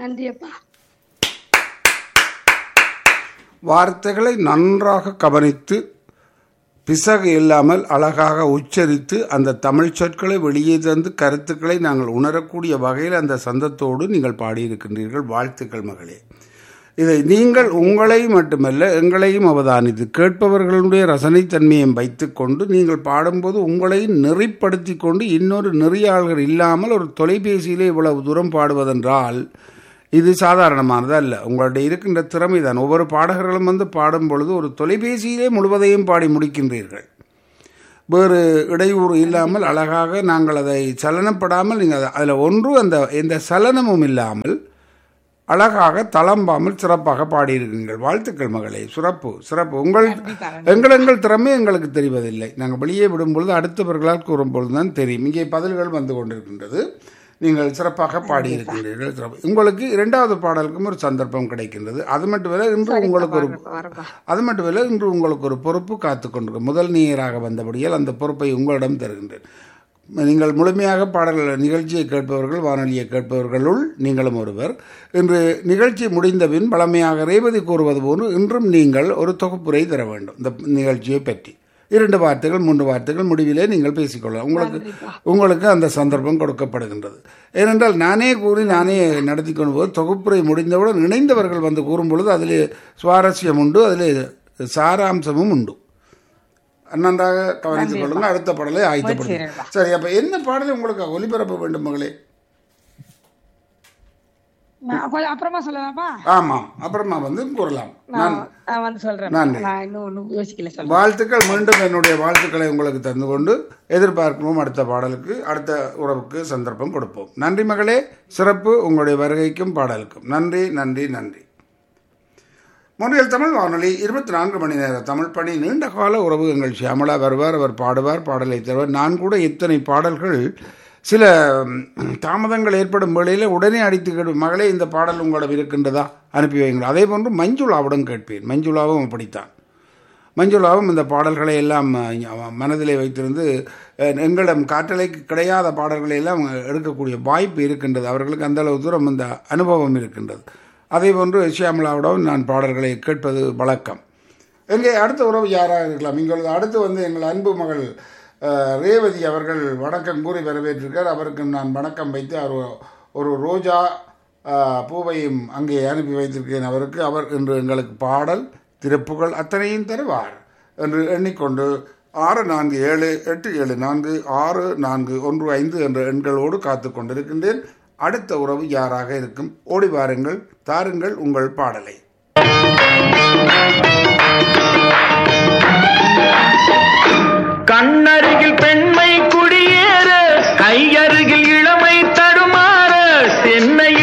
நன்றி அப்பா வார்த்தைகளை நன்றாக கவனித்து பிசகு இல்லாமல் அழகாக உச்சரித்து அந்த தமிழ் சொற்களை வெளியே தந்து கருத்துக்களை நாங்கள் உணரக்கூடிய வகையில் அந்த சந்தத்தோடு நீங்கள் பாடியிருக்கின்றீர்கள் வாழ்த்துக்கள் மகளே இதை நீங்கள் உங்களை மட்டுமல்ல எங்களையும் அவதானித்து கேட்பவர்களுடைய ரசனைத்தன்மையை வைத்துக்கொண்டு நீங்கள் பாடும்போது உங்களை நெறிப்படுத்தி கொண்டு இன்னொரு நெறியாளர்கள் இல்லாமல் ஒரு தொலைபேசியிலே இவ்வளவு தூரம் பாடுவதென்றால் இது சாதாரணமானது அல்ல உங்களுடைய இருக்கின்ற திறமை தான் ஒவ்வொரு பாடகர்களும் வந்து பாடும் பொழுது ஒரு தொலைபேசியிலே முழுவதையும் பாடி முடிக்கின்றீர்கள் வேறு இடையூறு இல்லாமல் அழகாக நாங்கள் அதை சலனப்படாமல் நீங்கள் அதில் ஒன்று அந்த எந்த சலனமும் இல்லாமல் அழகாக தளம்பாமல் சிறப்பாக பாடியிருக்கிறீர்கள் வாழ்த்துக்கள் மகளே சிறப்பு சிறப்பு உங்கள் எங்கள் எங்கள் திறமை எங்களுக்கு தெரிவதில்லை நாங்கள் வெளியே விடும் பொழுது அடுத்தவர்களால் கூறும் பொழுது தான் தெரியும் இங்கே பதில்கள் வந்து கொண்டிருக்கின்றது நீங்கள் சிறப்பாக பாடியிருக்கின்றீர்கள் சிறப்பு உங்களுக்கு இரண்டாவது பாடலுக்கும் ஒரு சந்தர்ப்பம் கிடைக்கின்றது அது மட்டுமல்ல இன்று உங்களுக்கு ஒரு வரப்பா அது மட்டுமல்ல இன்று உங்களுக்கு ஒரு பொறுப்பு காத்து கொண்டிருக்கும் முதல் நீராக வந்தபடியால் அந்த பொறுப்பை உங்களிடம் தருகின்றேன் நீங்கள் முழுமையாக பாடல்கள் நிகழ்ச்சியை கேட்பவர்கள் வானொலியை கேட்பவர்களுள் நீங்களும் ஒருவர் இன்று நிகழ்ச்சி முடிந்தபின் பழமையாக ரேவதி கூறுவது போன்று இன்றும் நீங்கள் ஒரு தொகுப்புரை தர வேண்டும் இந்த நிகழ்ச்சியை பற்றி இரண்டு வார்த்தைகள் மூன்று வார்த்தைகள் முடிவிலே நீங்கள் பேசிக்கொள்ளலாம் உங்களுக்கு உங்களுக்கு அந்த சந்தர்ப்பம் கொடுக்கப்படுகின்றது ஏனென்றால் நானே கூறி நானே நடத்தி கொண்டு போது தொகுப்புரை முடிந்தவுடன் இணைந்தவர்கள் வந்து கூறும் பொழுது அதில் சுவாரஸ்யம் உண்டு அதில் சாராம்சமும் உண்டு நன்றாக கவனித்துக் கொள்ளுங்க அடுத்த பாடலை ஆயத்தப்படுங்க சரி அப்ப என்ன பாடலை உங்களுக்கு ஒலிபரப்ப வேண்டும் மகளே நான் கொஞ்சம் அப்புறமா சொல்லலாமா ஆமாம் அப்புறமா வந்து கூறலாம் நான் நான் வந்து சொல்றேன் நன்றி. நான் இன்னும் ஒன்றும் யோசிக்கல சொல்றேன் வாழ்த்துக்கள் மீண்டும் என்னுடைய வாழ்த்துக்களை உங்களுக்கு தந்து கொண்டு எதிர்பார்க்கிறோம் அடுத்த பாடலுக்கு அடுத்த உறவுக்கு சந்தர்ப்பம் கொடுப்போம் நன்றி மகளே சிறப்பு உங்களுடைய வருகைக்கும் பாடலுக்கும் நன்றி நன்றி நன்றி மொழியல் தமிழ் வானொலி இருபத்தி நான்கு மணி நேர தமிழ் பணி நீண்ட கால உறவு எங்கள் ஷியாமலா வருவார் அவர் பாடுவார் பாடலை தருவார் நான் கூட இத்தனை பாடல்கள் சில ம், தாமதங்கள் ஏற்படும் வேளையில் உடனே அடித்து கேடு மகளே இந்த பாடல் உங்களிடம் இருக்கின்றதா அனுப்பி வைங்கள் அதே போன்று மஞ்சுளாவிடம் கேட்பேன் மஞ்சுளாவும் அப்படித்தான் மஞ்சுளாவும் இந்த பாடல்களை எல்லாம் அஹ், மனதிலே வைத்திருந்து அஹ், எங்களிடம் காற்றலைக்கு கிடையாத பாடல்களை எல்லாம் எடுக்கக்கூடிய வாய்ப்பு இருக்கின்றது அவர்களுக்கு அந்த அளவு தூரம் அந்த அனுபவம் இருக்கின்றது அதே போன்று ஷியாமலாவிடம் நான் பாடல்களை கேட்பது வழக்கம் எங்கே அடுத்த உறவு யாராக இருக்கலாம் எங்களது அடுத்து வந்து எங்கள் அன்பு மகள் அஹ், ரேவதி அவர்கள் வணக்கம் கூறி வரவேற்றிருக்கார் அவருக்கு நான் வணக்கம் வைத்து அவர் ஒரு ரோஜா அஹ், பூவையும் அங்கே அனுப்பி வைத்திருக்கிறேன் அவருக்கு அவர் இன்று எங்களுக்கு பாடல் திருப்புகள் அத்தனையும் தருவார் என்று எண்ணிக்கொண்டு ஆறு நான்கு ஏழு எட்டு ஏழு நான்கு ஆறு நான்கு ஒன்று ஐந்து என்ற எண்களோடு காத்து கொண்டிருக்கின்றேன் அடுத்த உறவு யாராக இருக்கும் ஓடி வாருங்கள் தாருங்கள் உங்கள் பாடலை